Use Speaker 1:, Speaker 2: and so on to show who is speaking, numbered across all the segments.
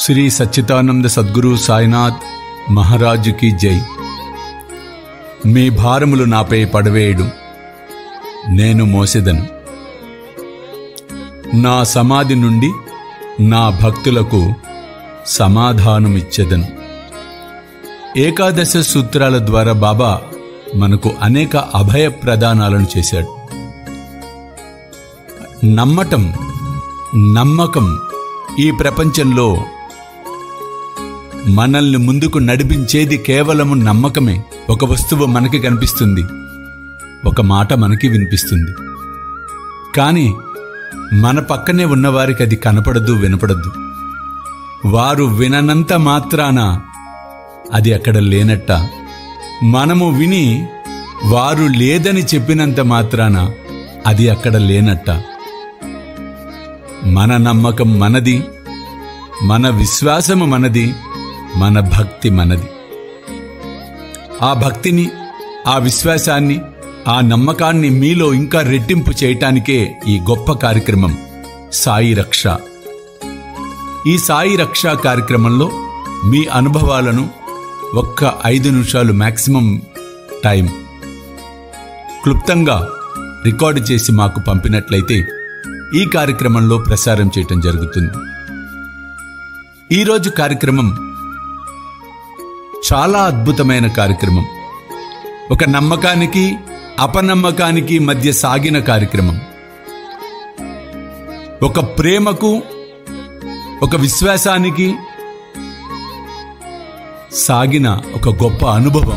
Speaker 1: శ్రీ సచ్చిదానంద సద్గురు సాయినాథ్ మహారాజుకి జై మీ భారములు నాపై పడవేయడు నేను మోసెదను నా సమాధి నుండి నా భక్తులకు సమాధానమిచ్చెదను ఏకాదశ సూత్రాల ద్వారా బాబా మనకు అనేక అభయ ప్రదానాలను చేశాడు నమ్మటం నమ్మకం ఈ ప్రపంచంలో మనల్ని ముందుకు నడిపించేది కేవలము నమ్మకమే ఒక వస్తువు మనకి కనిపిస్తుంది ఒక మాట మనకి వినిపిస్తుంది కానీ మన పక్కనే ఉన్నవారికి అది కనపడదు వినపడదు వారు విననంత మాత్రాన అది అక్కడ లేనట్ట మనము విని వారు లేదని చెప్పినంత మాత్రాన అది అక్కడ లేనట్ట మన నమ్మకం మనది మన విశ్వాసము మనది మన భక్తి మనది ఆ భక్తిని ఆ విశ్వాసాన్ని ఆ నమ్మకాన్ని మీలో ఇంకా రెట్టింపు చేయటానికే ఈ గొప్ప కార్యక్రమం సాయి రక్ష ఈ సాయి రక్ష కార్యక్రమంలో మీ అనుభవాలను ఒక్క ఐదు నిమిషాలు మ్యాక్సిమం టైం క్లుప్తంగా రికార్డు చేసి మాకు పంపినట్లయితే ఈ కార్యక్రమంలో ప్రసారం చేయటం జరుగుతుంది ఈరోజు కార్యక్రమం చాలా అద్భుతమైన కార్యక్రమం ఒక నమ్మకానికి అపనమ్మకానికి మధ్య సాగిన కార్యక్రమం ఒక ప్రేమకు ఒక విశ్వాసానికి సాగిన ఒక గొప్ప అనుభవం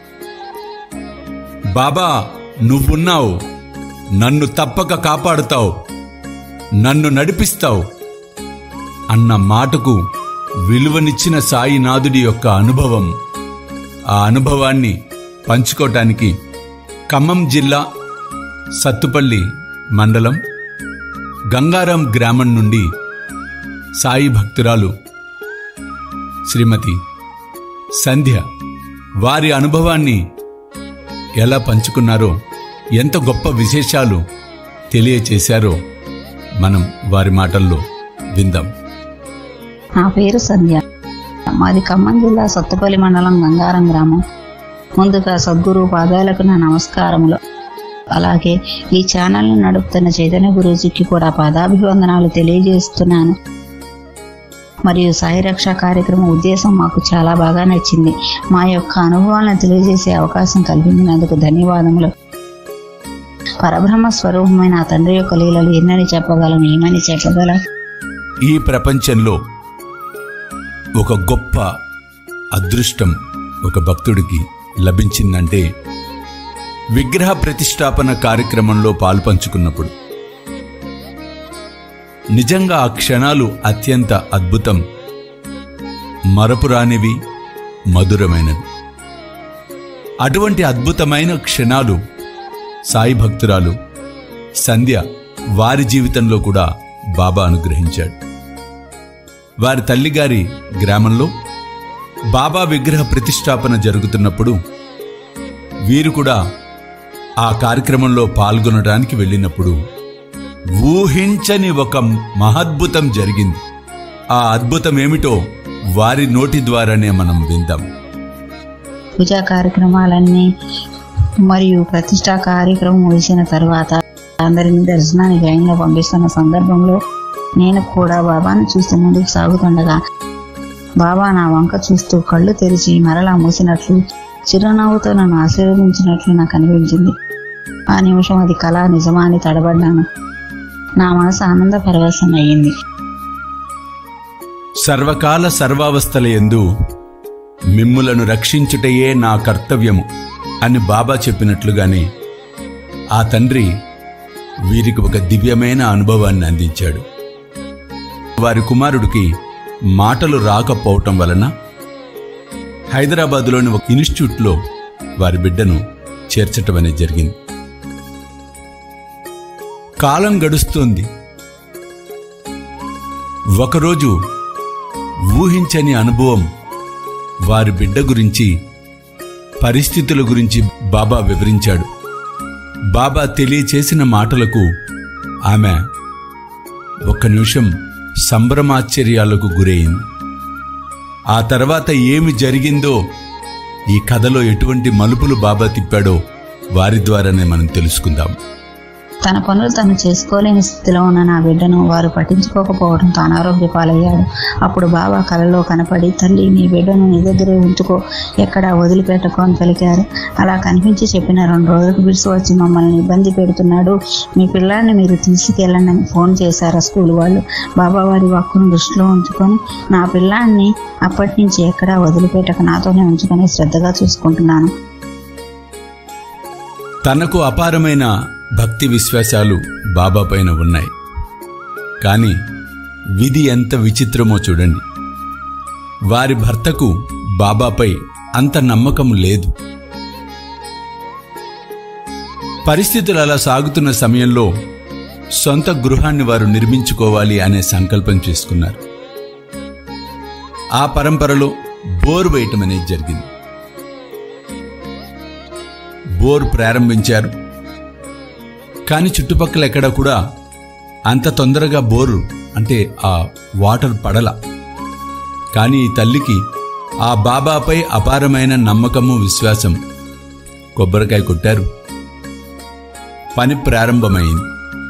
Speaker 1: బాబా నువ్వున్నావు నన్ను తప్పక కాపాడుతావు నన్ను నడిపిస్తావు అన్న మాటకు విలువనిచ్చిన సాయినాథుడి యొక్క అనుభవం ఆ అనుభవాన్ని పంచుకోవటానికి ఖమ్మం జిల్లా సత్తుపల్లి మండలం గంగారం గ్రామం నుండి సాయి భక్తురాలు శ్రీమతి సంధ్య వారి అనుభవాన్ని ఎలా పంచుకున్నారో ఎంత గొప్ప విశేషాలు తెలియచేశారో మనం వారి మాటల్లో విందాం
Speaker 2: నా పేరు సంధ్య మాది ఖమ్మం జిల్లా సత్తుపల్లి మండలం గంగారం గ్రామం ముందుగా సద్గురు పాదాలకు నా నమస్కారములు అలాగే ఈ ఛానల్ను నడుపుతున్న చైతన్య గురూజీకి కూడా పాదాభివందనాలు తెలియజేస్తున్నాను మరియు సాయి రక్ష కార్యక్రమం ఉద్దేశం మాకు చాలా బాగా నచ్చింది మా యొక్క అనుభవాలను తెలియజేసే అవకాశం కల్పించినందుకు ధన్యవాదములు పరబ్రహ్మ స్వరూపమైన ఆ తండ్రి యొక్క లీలలు ఎన్నని చెప్పగలను ఏమని చెప్పగలం
Speaker 1: ఈ ప్రపంచంలో ఒక గొప్ప అదృష్టం ఒక భక్తుడికి లభించిందంటే విగ్రహ ప్రతిష్టాపన కార్యక్రమంలో పాలుపంచుకున్నప్పుడు నిజంగా ఆ క్షణాలు అత్యంత అద్భుతం మరపురానివి మధురమైనవి అటువంటి అద్భుతమైన క్షణాలు సాయి భక్తురాలు సంధ్య వారి జీవితంలో కూడా బాబా అనుగ్రహించాడు వారి తల్లిగారి గ్రామంలో బాబా విగ్రహ ప్రతిష్టాపన జరుగుతున్నప్పుడు వీరు కూడా ఆ కార్యక్రమంలో పాల్గొనడానికి వెళ్ళినప్పుడు ఊహించని ఒక మహద్భుతం జరిగింది ఆ అద్భుతం ఏమిటో వారి నోటి ద్వారానే మనం విందాం
Speaker 2: పూజా కార్యక్రమాలన్నీ మరియు ప్రతిష్టా కార్యక్రమం ముగిసిన తర్వాత అందరిని దర్శనానికి లైన్లో పంపిస్తున్న సందర్భంలో నేను కూడా బాబాను చూస్తూ ముందుకు సాగుతుండగా బాబా నా వంక చూస్తూ కళ్ళు తెరిచి మరలా మూసినట్లు చిరునవ్వుతో నన్ను ఆశీర్వదించినట్లు నాకు అనిపించింది ఆ నిమిషం అది కళ నిజమా అని తడబడ్డాను నా మనసు ఆనంద పరవశం అయ్యింది
Speaker 1: సర్వకాల సర్వావస్థల యందు మిమ్ములను రక్షించుటయే నా కర్తవ్యము అని బాబా చెప్పినట్లుగానే ఆ తండ్రి వీరికి ఒక దివ్యమైన అనుభవాన్ని అందించాడు వారి కుమారుడికి మాటలు రాకపోవటం వలన హైదరాబాదులోని ఒక ఇన్స్టిట్యూట్లో వారి బిడ్డను చేర్చటం అనేది జరిగింది కాలం గడుస్తోంది ఒకరోజు ఊహించని అనుభవం వారి బిడ్డ గురించి పరిస్థితుల గురించి బాబా వివరించాడు బాబా తెలియచేసిన మాటలకు ఆమె ఒక్క నిమిషం సంభ్రమాశ్చర్యాలకు గురైంది ఆ తర్వాత ఏమి జరిగిందో ఈ కథలో ఎటువంటి మలుపులు బాబా తిప్పాడో వారి ద్వారానే మనం తెలుసుకుందాం
Speaker 2: తన పనులు తను చేసుకోలేని స్థితిలో ఉన్న నా బిడ్డను వారు పట్టించుకోకపోవడంతో అనారోగ్య పాలయ్యాడు అప్పుడు బాబా కలలో కనపడి తల్లి నీ బిడ్డను నీ దగ్గరే ఉంచుకో ఎక్కడా వదిలిపెట్టకో అని పలికారు అలా కనిపించి చెప్పిన రెండు రోజులకు బిడ్స్ వచ్చి మమ్మల్ని ఇబ్బంది పెడుతున్నాడు మీ పిల్లాడిని మీరు తీసుకెళ్ళండి అని ఫోన్ చేశారు ఆ స్కూల్ వాళ్ళు బాబా వారి వాక్కును దృష్టిలో ఉంచుకొని నా పిల్లాడిని అప్పటి నుంచి ఎక్కడా వదిలిపెట్టక నాతోనే ఉంచుకొని శ్రద్ధగా చూసుకుంటున్నాను
Speaker 1: తనకు అపారమైన భక్తి విశ్వాసాలు బాబా పైన ఉన్నాయి కానీ విధి ఎంత విచిత్రమో చూడండి వారి భర్తకు బాబాపై అంత నమ్మకం లేదు పరిస్థితులు అలా సాగుతున్న సమయంలో సొంత గృహాన్ని వారు నిర్మించుకోవాలి అనే సంకల్పం చేసుకున్నారు ఆ పరంపరలో బోర్ వేయటం అనేది జరిగింది బోర్ ప్రారంభించారు కానీ చుట్టుపక్కల ఎక్కడ కూడా అంత తొందరగా బోరు అంటే ఆ వాటర్ పడల కానీ ఈ తల్లికి ఆ బాబాపై అపారమైన నమ్మకము విశ్వాసం కొబ్బరికాయ కొట్టారు పని ప్రారంభమైంది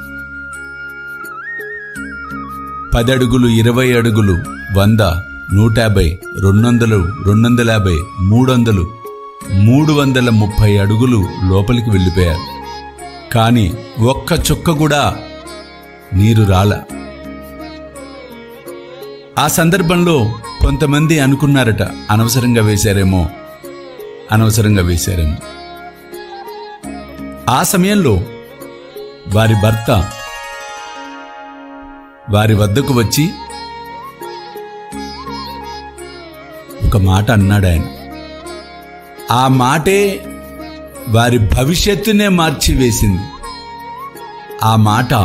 Speaker 1: పది అడుగులు ఇరవై అడుగులు వంద నూట యాభై రెండు వందలు రెండు వందల యాభై మూడు వందలు మూడు వందల ముప్పై అడుగులు లోపలికి వెళ్ళిపోయారు కానీ ఒక్క చుక్క కూడా నీరు రాల ఆ సందర్భంలో కొంతమంది అనుకున్నారట అనవసరంగా వేశారేమో అనవసరంగా వేశారేమో ఆ సమయంలో వారి భర్త వారి వద్దకు వచ్చి ఒక మాట అన్నాడు ఆయన ఆ మాటే వారి భవిష్యత్తునే మార్చివేసింది ఆ మాట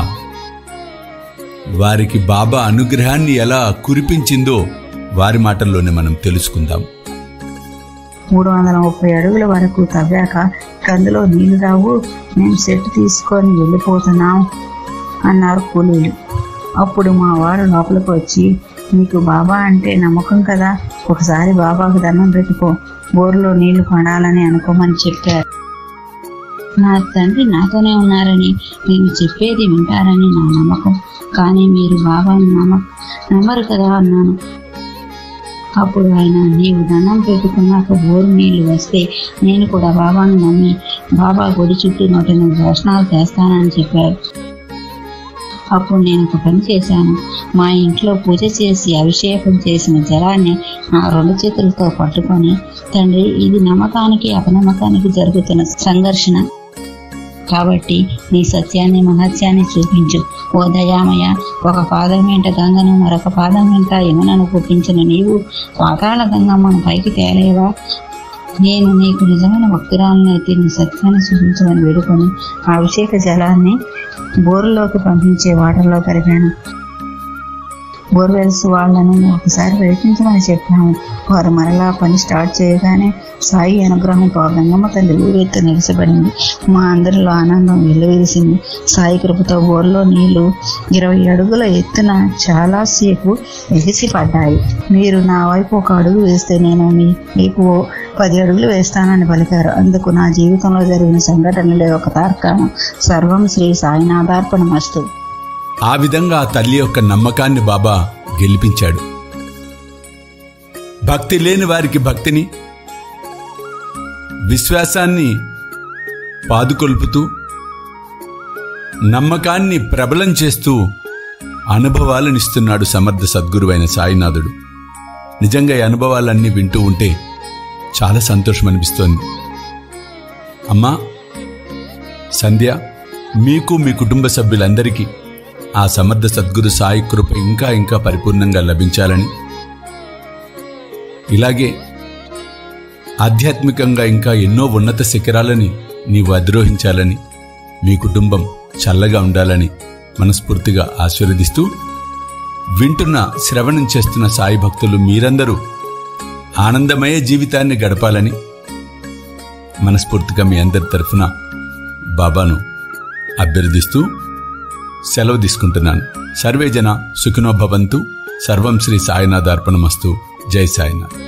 Speaker 1: వారికి బాబా అనుగ్రహాన్ని ఎలా కురిపించిందో వారి మాటల్లోనే మనం తెలుసుకుందాం
Speaker 2: మూడు వందల ముప్పై అడుగుల వరకు తవ్వాక ఇక అందులో నీళ్లు రావు మేము సెట్ తీసుకొని వెళ్ళిపోతున్నాం అన్నారు కూలీలు అప్పుడు మా వారు లోపలికి వచ్చి నీకు బాబా అంటే నమ్మకం కదా ఒకసారి బాబాకు దండం పెట్టుకో బోరులో నీళ్లు పడాలని అనుకోమని చెప్పారు నా తండ్రి నాతోనే ఉన్నారని నేను చెప్పేది వింటారని నా నమ్మకం కానీ మీరు బాబాని నమ్మ నమ్మరు కదా అన్నాను అప్పుడు ఆయన నీవు దండం పెట్టుకున్నాక బోరు నీళ్లు వస్తే నేను కూడా బాబాను నమ్మి బాబా గుడి చుట్టూ నూట ఎనిమిది దర్శనాలు చేస్తానని చెప్పారు అప్పుడు నేను ఒక పని చేశాను మా ఇంట్లో పూజ చేసి అభిషేకం చేసిన జలాన్ని నా రెండు చేతులతో పట్టుకొని తండ్రి ఇది నమ్మకానికి అపనమ్మకానికి జరుగుతున్న సంఘర్షణ కాబట్టి నీ సత్యాన్ని మహత్యాన్ని చూపించు ఓ దయామయ ఒక పాదం వెంట గంగను మరొక పాదం వెంట యమునను పుట్టించిన నీవు పాతాళ గంగమ్మను పైకి తేలేవా నేను నీకు నిజమైన భక్తురాలనైతే నీ సత్యాన్ని చూపించమని వేడుకొని ఆ అభిషేక జలాన్ని బోరులోకి పంపించే వాటర్లో కలిపాను బోర్వెల్స్ వాళ్ళను ఒకసారి ప్రయత్నించమని చెప్పాము వారు మరలా పని స్టార్ట్ చేయగానే సాయి అనుగ్రహంతో ఆ గంగమ్మ తల్లి ఊరెత్తు నిలిచబడింది మా అందరిలో ఆనందం వెల్లువిరిసింది సాయి కృపతో బోర్లో నీళ్లు ఇరవై అడుగుల ఎత్తున చాలాసేపు ఎగిసి పడ్డాయి మీరు నా వైపు ఒక అడుగు వేస్తే నేను మీ మీకు ఓ పది అడుగులు వేస్తానని పలికారు అందుకు నా జీవితంలో జరిగిన సంఘటనలే ఒక తార్కాణం సర్వం శ్రీ సాయినాథార్పణమస్తు
Speaker 1: ఆ విధంగా ఆ తల్లి యొక్క నమ్మకాన్ని బాబా గెలిపించాడు భక్తి లేని వారికి భక్తిని విశ్వాసాన్ని పాదుకొల్పుతూ నమ్మకాన్ని ప్రబలం చేస్తూ అనుభవాలనిస్తున్నాడు సమర్థ సద్గురువైన సాయినాథుడు నిజంగా ఈ అనుభవాలన్నీ వింటూ ఉంటే చాలా సంతోషం అనిపిస్తోంది అమ్మా సంధ్య మీకు మీ కుటుంబ సభ్యులందరికీ ఆ సమర్థ సద్గురు సాయి కృప ఇంకా ఇంకా పరిపూర్ణంగా లభించాలని ఇలాగే ఆధ్యాత్మికంగా ఇంకా ఎన్నో ఉన్నత శిఖరాలని నీవు అధిరోహించాలని మీ కుటుంబం చల్లగా ఉండాలని మనస్ఫూర్తిగా ఆశీర్వదిస్తూ వింటున్న శ్రవణం చేస్తున్న సాయి భక్తులు మీరందరూ ఆనందమయ జీవితాన్ని గడపాలని మనస్ఫూర్తిగా మీ అందరి తరఫున బాబాను అభ్యర్థిస్తూ సెలవు తీసుకుంటున్నాను సర్వే జన సుఖినో భవంతు సర్వం శ్రీ సాయినాథార్పణమస్తు జై సాయినాథ్